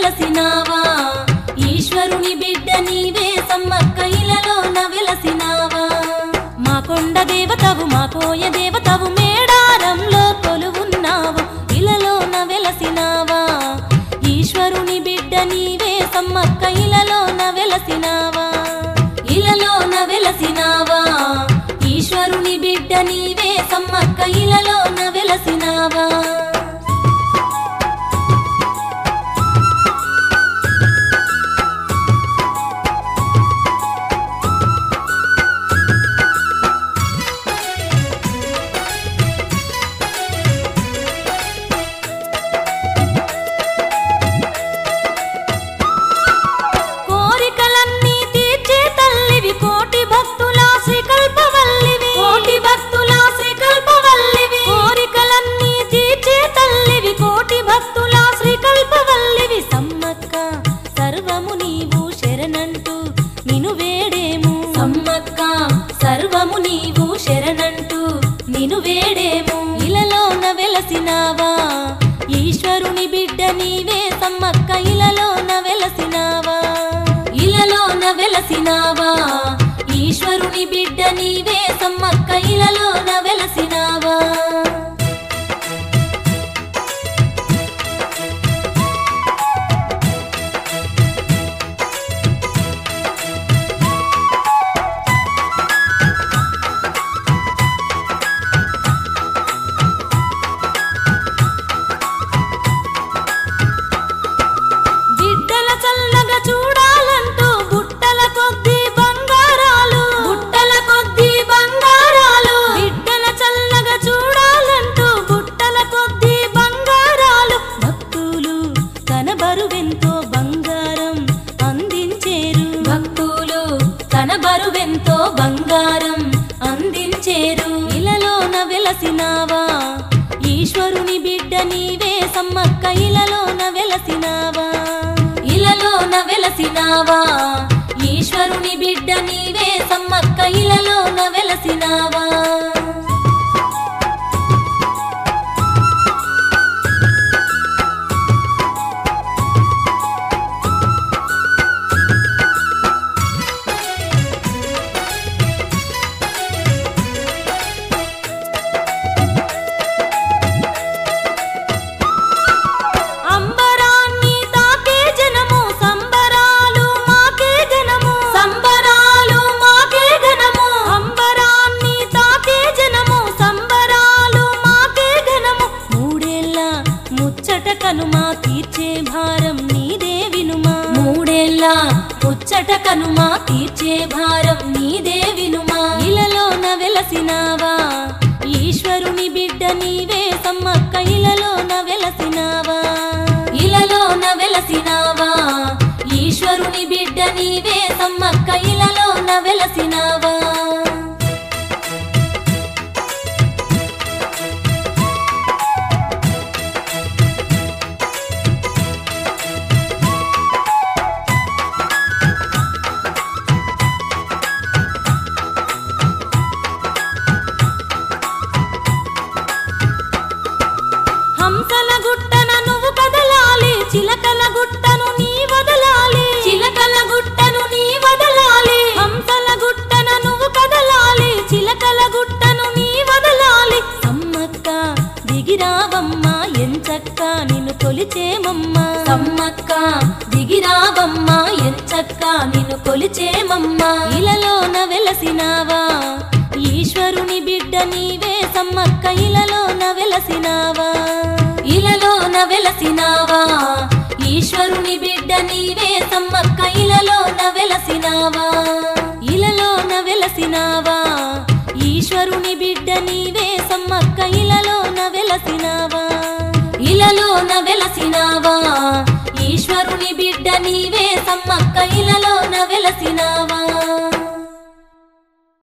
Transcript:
వెలసినావా ఈశ్వరుని బిడ్డ నీవే సమ్మక్క ఇలలోన వెలసినావా మా కొండ దేవతవు మా కోయ దేవతవు మేడారంలో కొలువున్నావు ఇలలోన వెలసినావా ఈశ్వరుని బిడ్డ నీవే సమ్మక్క ఇలలోన వెలసినావా ఇలలోన వెలసినావా ఈశ్వరుని బిడ్డ నీవే సమ్మక్క ఇలలోన వెలసినావా కోరికలన్నీ తీర్చే తల్లివి కోటి భక్తుల శ్రీకల్పవల్లివి కోటి భక్తుల శ్రీకల్పవల్లివి కోరికలన్నీ తీర్చే తల్లివి కోటి భక్తుల శ్రీకల్పవల్లివి సమ్మక్క సర్వము నీవు శరణంటూ నిను వేడేము సమ్మక్క సర్వము నీవు శరణంటూ నిను వేడేము ఇలలోన వెలసినావా ఈశ్వరుని బిడ్డ నీవే సమ్మక్క ఇలలోన వెలసినావా ఇలలోన వెలసినావా ఈశ్వరుని బిడ్డ నీవే సమ్మక్క ఇలలోన వెలసినావా బిడ్డల చల్లగా చూడాలంటూ బుట్టల కొద్ది బంగారాలు బుట్టల కొద్ది బంగారాలు బిడ్డల చల్లగా చూడాలంటూ బుట్టల కొద్ది బంగారాలు భక్తులు తన బరువెంతో బంగారం అందించేరు భక్తులు తన బరువెంతో బంగారం అందించేరు ఇలలోన వెలసినావా ఈశ్వరుని బిడ్డ నీవే సమ్మక్క ఇలలోన వెలసినావా ఇలలోన వెలసినావా ఈశ్వరుని బిడ్డ నీవే సమ్మక్క ఇలలోన వెలసినావా అంబరాన్ని తాకే జనము సంబరాలు మాకే ఘనము సంబరాలు మాకే ఘనము అంబరాన్ని తాకే జనము సంబరాలు మాకే ఘనము మూడేళ్ళ ముచ్చట కనుమా తీర్చే భారం నీదే వినుమా మూడేళ్ళ ముచ్చట కనుమా తీర్చే భారం నీదే వినుమా ఇలలోన వెలసినావా ఈశ్వరుని బిడ్డ నీవే సమ్మక్క ఇలలోన వెలసినావా ఇలలోన వెలసినావా ఈశ్వరుని బిడ్డ నీవే సమ్మక్క ఇలలోన వెలసినావా హంసల గుట్టన నువ్వు కదలాలి చిలకల గుట్టను నీ వదలాలి చిలకల గుట్టను నీ వదలాలి హంసల గుట్టన నువ్వు కదలాలి చిలకల గుట్టను నీ వదలాలి సమ్మక్క దిగిరావమ్మ ఎంచక్క నిన్ను కొలిచేమమ్మ సమ్మక్క దిగిరావమ్మ ఎంచక్క నిన్ను కొలిచేమమ్మ ఇలలోన వెలసినావా ఈశ్వరుని బిడ్డ నీవే సమ్మక్క ఇలలోన వెలసినావా ఇలలోన వెలసినావా ఈశ్వరుని బిడ్డ నీవే సమ్మక్క ఇలలోన వెలసినావా ఇలలోన వెలసినావా ఈశ్వరుని బిడ్డ నీవే సమ్మక్క ఇలలోన వెలసినావా ఇలలోన వెలసినావా ఈశ్వరుని బిడ్డ నీవే సమ్మక్క ఇలలోన వెలసినావా